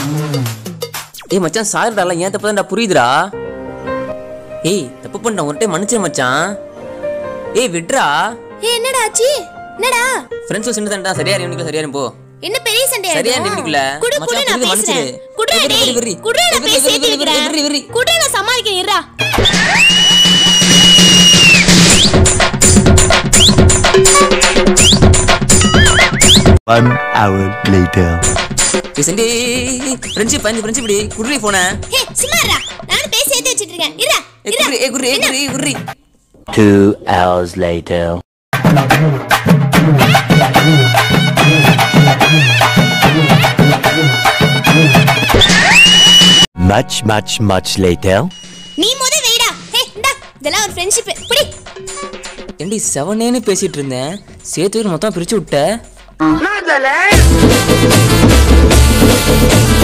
ஏய் மச்சான் சாரிடா ஏன் தப்பு தான்டா புரியுதுடா ஏய் தப்பு பண்ணிட்டேன் ஒரு டைம் மன்னிச்சிரு மச்சான் ஏய் விட்றா ஏய் என்னடா ஆச்சு என்னடா ஃப்ரெண்ட்ஸ் சின்ன தான்டா சரியா இவனுக்கு சரியா போ என்ன பெரிய சண்டையா சரியா இது? இவனுக்குள்ள குடு குடு மச்சான், நான் புரியுது, பேசுறேன் மன்னிச்சிரு. குடுடா வெறி, டேய் வெறி, வெறி. குடுடா நான் வெறி, பேசி வெறி, வெறி, வைக்கிறேன் வெறி, வெறி. குடுடா நான் சமாளிக்கிறேன் இருடா One hour later. ஏய் சண்டி ஃப்ரெண்ட்ஷிப் அஞ்சு ஃப்ரெண்ட்ஷிப் இப்படி குர்ரி போன ஹே சும்மா இருடா நானும் பேசி ஏத்தி வச்சிட்டு இருக்கேன் இருடா ஏ குர்ரி ஏ குர்ரி ஏ குர்ரி ஏ குர்ரி Two hours later. Much, much, much later. நீ முத வெயிடா ஹே இந்தா இதெல்லாம் ஒரு ஃப்ரெண்ட்ஷிப் புடி ஏண்டி செவனேன்னு பேசிட்டு இருந்தேன் சேர்த்து மொத்தம் பிரிச்சு விட்ட